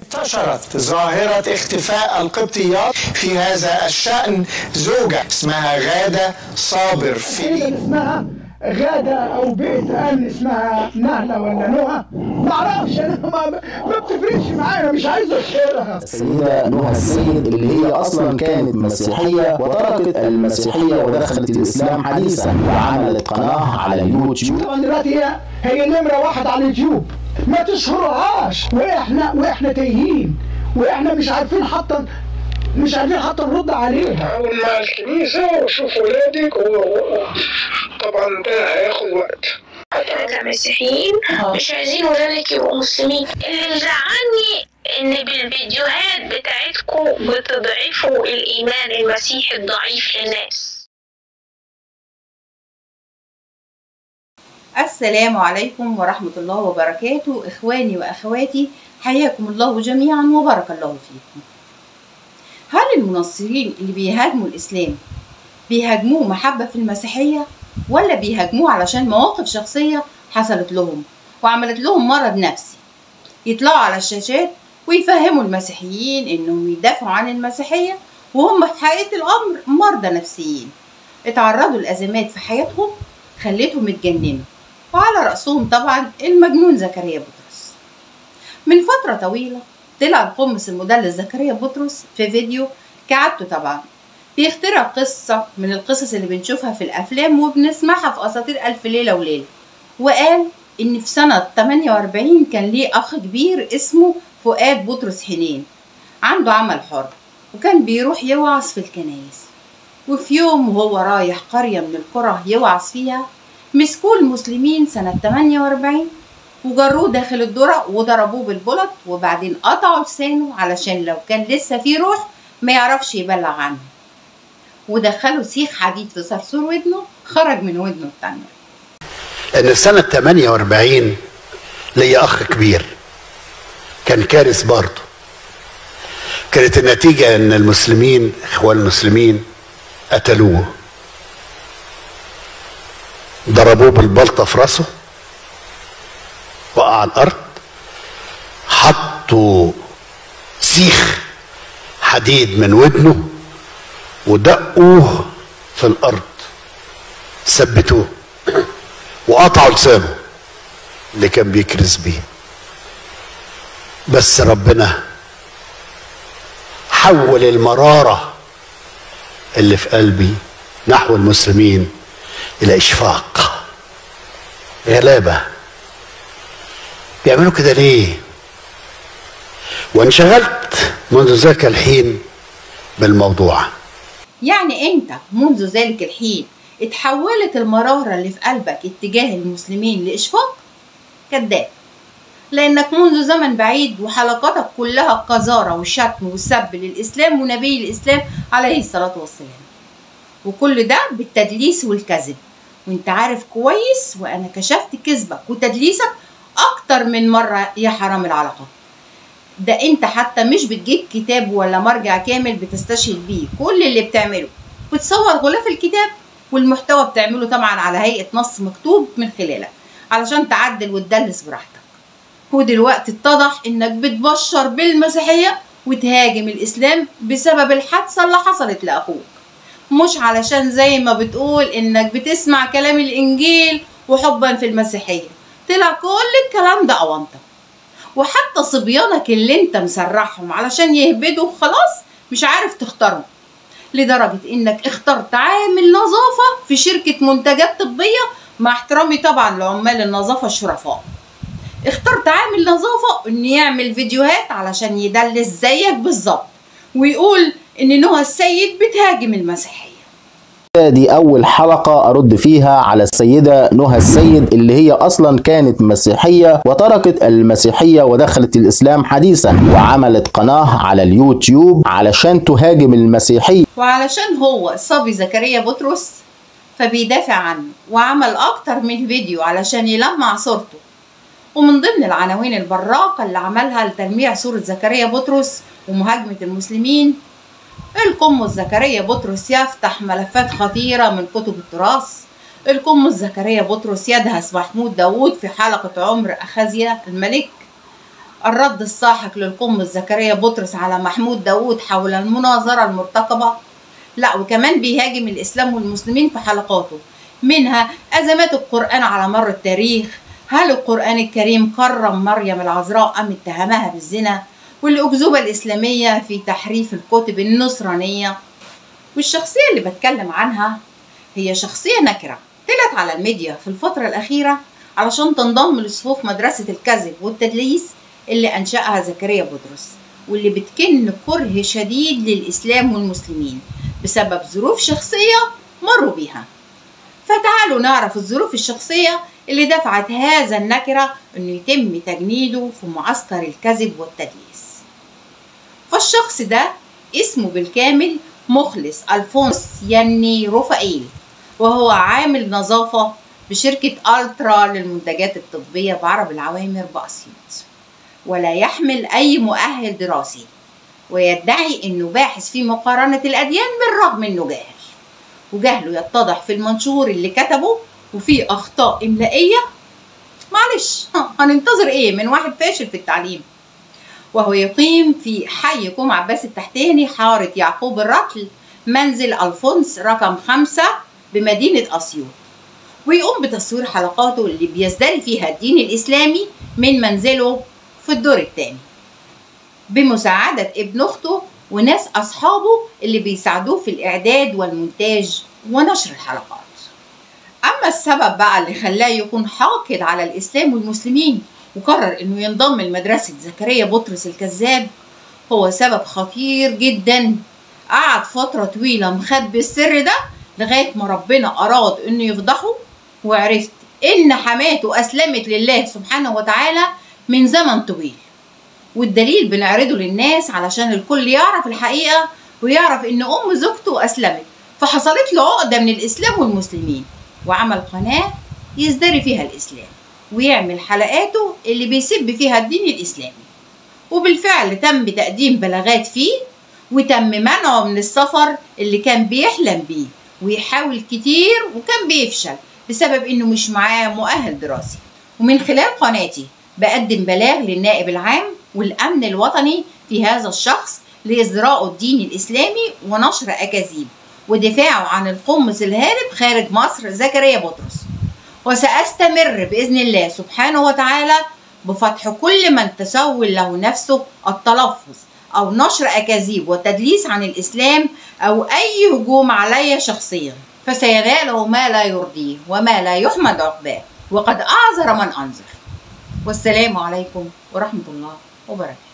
انتشرت ظاهرة اختفاء القبطيات في هذا الشأن زوجة اسمها غادة صابر سيدة اسمها غادة أو بيت أمن اسمها نهلة ولا نهى معرفش أنا ما, ما بتفرقش معايا مش عايز أشهرها السيدة نهى السيد اللي هي أصلا كانت مسيحية وتركت المسيحية ودخلت الإسلام حديثا وعملت قناة على اليوتيوب طبعا دلوقتي هي هي نمرة واحد على اليوتيوب ما تشهرهاش وإحنا وإحنا تايهين وإحنا مش عارفين حتى مش عارفين حتى نرد عليها حاول مع الكنيسة وشوف ولادك وطبعا ده هياخد وقت احنا كمسيحيين مش عايزين ولادك يبقوا مسلمين اللي مزعلني ان بالفيديوهات بتاعتكم بتضعفوا الايمان المسيحي الضعيف للناس السلام عليكم ورحمة الله وبركاته إخواني وأخواتي حياكم الله جميعا وبارك الله فيكم هل المنصرين اللي بيهاجموا الإسلام بيهاجموه محبة في المسيحية ولا بيهاجموه علشان مواقف شخصية حصلت لهم وعملت لهم مرض نفسي يطلعوا على الشاشات ويفهموا المسيحيين إنهم يدافعوا عن المسيحية وهم في حقيقة الأمر مرضى نفسيين اتعرضوا لأزمات في حياتهم خلتهم يتجننوا وعلى رأسهم طبعا المجنون زكريا بطرس من فترة طويلة طلع القمص المدلس زكريا بطرس في فيديو كعادته طبعا بيخترع قصة من القصص اللي بنشوفها في الأفلام وبنسمعها في أساطير ألف ليلة وليلة وقال إن في سنة 48 كان ليه أخ كبير اسمه فؤاد بطرس حنين عنده عمل حر وكان بيروح يوعظ في الكنايس وفي يوم وهو رايح قرية من القرى يوعظ فيها مسكوه المسلمين سنة 48 وجروه داخل الذرة وضربوه بالبلط وبعدين قطعوا لسانه علشان لو كان لسه فيه روح ما يعرفش يبلغ عنه ودخلوا سيخ حديد في صرصور ودنه خرج من ودنه التانية ان في سنة 48 ليا اخ كبير كان كارث برضه كانت النتيجة ان المسلمين اخوان المسلمين قتلوه ضربوه بالبلطة في راسه وقع على الارض حطوا سيخ حديد من ودنه ودقوه في الارض ثبتوه وقطعوا لسانه اللي كان بيكرز بيه بس ربنا حول المرارة اللي في قلبي نحو المسلمين إلى إشفاق غلابة بيعملوا كده ليه وانشغلت منذ ذاك الحين بالموضوع يعني انت منذ ذلك الحين اتحولت المرارة اللي في قلبك اتجاه المسلمين لإشفاق كذاب لأنك منذ زمن بعيد وحلقاتك كلها قذارة وشتم وسب للإسلام ونبي الإسلام عليه الصلاة والسلام وكل ده بالتدليس والكذب وانت عارف كويس وأنا كشفت كذبك وتدليسك أكتر من مرة يا حرام العلاقات ده انت حتى مش بتجيب كتاب ولا مرجع كامل بتستشهد بيه كل اللي بتعمله بتصور غلاف الكتاب والمحتوى بتعمله طبعا على هيئة نص مكتوب من خلالك علشان تعدل وتدلس براحتك ودلوقتي اتضح انك بتبشر بالمسيحية وتهاجم الاسلام بسبب الحادثة اللي حصلت لاخوك مش علشان زي ما بتقول انك بتسمع كلام الانجيل وحبا في المسيحية طلع كل الكلام ده اونطه وحتى صبيانك اللي انت مسرحهم علشان يهبدوا خلاص مش عارف تختارهم لدرجة انك اخترت عامل نظافة في شركة منتجات طبية مع احترامي طبعا لعمال النظافة الشرفاء اخترت عامل نظافة انه يعمل فيديوهات علشان يدلس زيك بالظبط ويقول ان نهى السيد بتهاجم المسيحية دي أول حلقة أرد فيها على السيدة نهى السيد اللي هي أصلا كانت مسيحية وتركت المسيحية ودخلت الإسلام حديثا وعملت قناة على اليوتيوب علشان تهاجم المسيحية وعلشان هو صبي زكريا بطرس فبيدافع عنه وعمل أكتر من فيديو علشان يلمع صورته ومن ضمن العناوين البراقة اللي عملها لتلميع صورة زكريا بطرس ومهاجمة المسلمين القمص زكريا بطرس يفتح ملفات خطيرة من كتب التراث القمص زكريا بطرس يدهس محمود داوود في حلقة عمر أخازيا الملك الرد الساحق للقمص زكريا بطرس على محمود داوود حول المناظرة المرتقبة لا وكمان بيهاجم الإسلام والمسلمين في حلقاته منها أزمات القرآن على مر التاريخ هل القرآن الكريم كرم مريم العذراء أم اتهمها بالزنا والأكذوبة الإسلامية في تحريف الكتب النصرانية والشخصية اللي بتكلم عنها هي شخصية نكرة طلعت على الميديا في الفترة الأخيرة علشان تنضم لصفوف مدرسة الكذب والتدليس اللي أنشأها زكريا بطرس واللي بتكن كره شديد للإسلام والمسلمين بسبب ظروف شخصية مروا بيها فتعالوا نعرف الظروف الشخصية اللي دفعت هذا النكرة انه يتم تجنيده في معسكر الكذب والتدليس فالشخص ده اسمه بالكامل مخلص ألفونس يني رفائيل وهو عامل نظافة بشركة ألترا للمنتجات الطبية بعرب العوامر بأسيوط ولا يحمل أي مؤهل دراسي ويدعي أنه باحث في مقارنة الأديان بالرغم أنه جاهل وجهله يتضح في المنشور اللي كتبه وفيه أخطاء إملائية معلش هننتظر إيه من واحد فاشل في التعليم وهو يقيم في حي كوم عباس التحتاني حارة يعقوب الرطل منزل ألفونس رقم خمسة بمدينة أسيوط ويقوم بتصوير حلقاته اللي بيزدري فيها الدين الإسلامي من منزله في الدور الثاني بمساعدة ابن أخته وناس أصحابه اللي بيساعدوه في الإعداد والمونتاج ونشر الحلقات أما السبب بقى اللي خلاه يكون حاقد على الإسلام والمسلمين وقرر إنه ينضم لمدرسة زكريا بطرس الكذاب هو سبب خطير جدا قعد فترة طويلة مخبي السر ده لغاية ما ربنا أراد إنه يفضحه وعرفت إن حماته أسلمت لله سبحانه وتعالى من زمن طويل والدليل بنعرضه للناس علشان الكل يعرف الحقيقة ويعرف إن أم زوجته أسلمت فحصلت له عقدة من الإسلام والمسلمين وعمل قناة يزدري فيها الإسلام ويعمل حلقاته اللي بيسب فيها الدين الإسلامي وبالفعل تم تقديم بلاغات فيه وتم منعه من السفر اللي كان بيحلم بيه ويحاول كتير وكان بيفشل بسبب انه مش معاه مؤهل دراسي ومن خلال قناتي بقدم بلاغ للنائب العام والامن الوطني في هذا الشخص لازراء الدين الاسلامي ونشر اكاذيب ودفاعه عن القمص الهارب خارج مصر زكريا بطرس وسأستمر بإذن الله سبحانه وتعالى بفتح كل من تسول له نفسه التلفظ أو نشر أكاذيب وتدليس عن الإسلام أو أي هجوم علي شخصيا فسيناله ما لا يرضيه وما لا يحمد عقباه وقد أعذر من أنذر والسلام عليكم ورحمة الله وبركاته